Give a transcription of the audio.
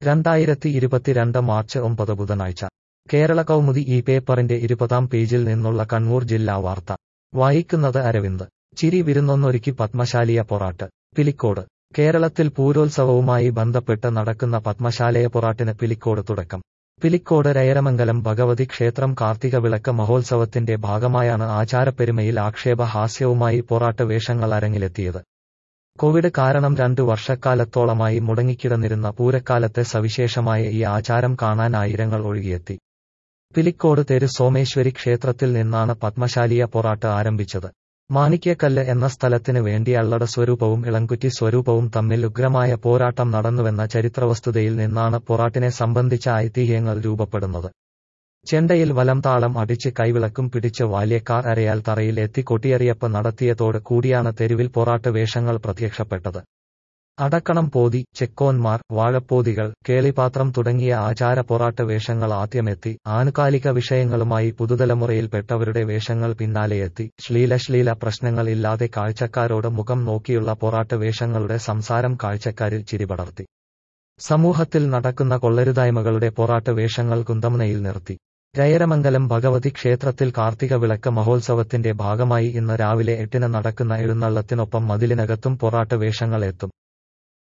രണ്ടായിരത്തി ഇരുപത്തിരണ്ട് മാർച്ച് ഒമ്പത് ബുധനാഴ്ച കേരള കൗമുദി ഈ പേപ്പറിന്റെ ഇരുപതാം പേജിൽ നിന്നുള്ള കണ്ണൂർ ജില്ലാ വാർത്ത വായിക്കുന്നത് അരവിന്ദ് ചിരി വിരുന്നൊന്നൊരുക്കി പത്മശാലിയ പൊറാട്ട് പിലിക്കോട് കേരളത്തിൽ പൂരോത്സവവുമായി ബന്ധപ്പെട്ട് നടക്കുന്ന പത്മശാലയ പൊറാട്ടിന് പിലിക്കോട് തുടക്കം പിലിക്കോട് രയരമംഗലം ഭഗവതി ക്ഷേത്രം കാർത്തിക വിളക്ക് മഹോത്സവത്തിന്റെ ഭാഗമായാണ് ആചാരപ്പെരുമയിൽ ആക്ഷേപഹാസ്യവുമായി പൊറാട്ട് വേഷങ്ങൾ അരങ്ങിലെത്തിയത് കോവിഡ് കാരണം രണ്ടു വർഷക്കാലത്തോളമായി മുടങ്ങിക്കിടന്നിരുന്ന പൂരക്കാലത്തെ സവിശേഷമായ ഈ ആചാരം കാണാൻ ആയിരങ്ങൾ ഒഴുകിയെത്തി പിലിക്കോട് തെരു സോമേശ്വരി ക്ഷേത്രത്തിൽ നിന്നാണ് പത്മശാലിയ പൊറാട്ട് ആരംഭിച്ചത് മാണിക്യക്കല്ല് എന്ന സ്ഥലത്തിന് വേണ്ടി അള്ളട സ്വരൂപവും ഇളങ്കുറ്റി സ്വരൂപവും തമ്മിൽ ഉഗ്രമായ പോരാട്ടം നടന്നുവെന്ന ചരിത്രവസ്തുതയിൽ നിന്നാണ് പൊറാട്ടിനെ സംബന്ധിച്ച ഐതിഹ്യങ്ങൾ രൂപപ്പെടുന്നത് ചെണ്ടയിൽ വലംതാളം അടിച്ച് കൈവിളക്കും പിടിച്ച് ബാല്യക്കാർ അരയാൽ തറയിൽ എത്തി കൊട്ടിയറിയപ്പ് നടത്തിയതോട് കൂടിയാണ് തെരുവിൽ പൊറാട്ട് വേഷങ്ങൾ പ്രത്യക്ഷപ്പെട്ടത് അടക്കണം പോതി ചെക്കോന്മാർ വാഴപ്പോതികൾ കേളിപാത്രം തുടങ്ങിയ ആചാര പൊറാട്ട് വേഷങ്ങൾ ആദ്യമെത്തി ആനുകാലിക വിഷയങ്ങളുമായി പുതുതലമുറയിൽപ്പെട്ടവരുടെ വേഷങ്ങൾ പിന്നാലെയെത്തി ശ്ലീലശ്ലീല പ്രശ്നങ്ങൾ ഇല്ലാതെ കാഴ്ചക്കാരോട് മുഖം നോക്കിയുള്ള പൊറാട്ട് വേഷങ്ങളുടെ സംസാരം കാഴ്ചക്കാരിൽ ചിരിപടർത്തി സമൂഹത്തിൽ നടക്കുന്ന കൊള്ളരുതായ്മകളുടെ പൊറാട്ട് വേഷങ്ങൾ കുന്തമുനയിൽ നിർത്തി രയരമംഗലം ഭഗവതി ക്ഷേത്രത്തിൽ കാർത്തിക വിളക്ക് മഹോത്സവത്തിന്റെ ഭാഗമായി ഇന്ന് രാവിലെ എട്ടിന് നടക്കുന്ന എഴുന്നള്ളത്തിനൊപ്പം മതിലിനകത്തും പൊറാട്ട് വേഷങ്ങൾ എത്തും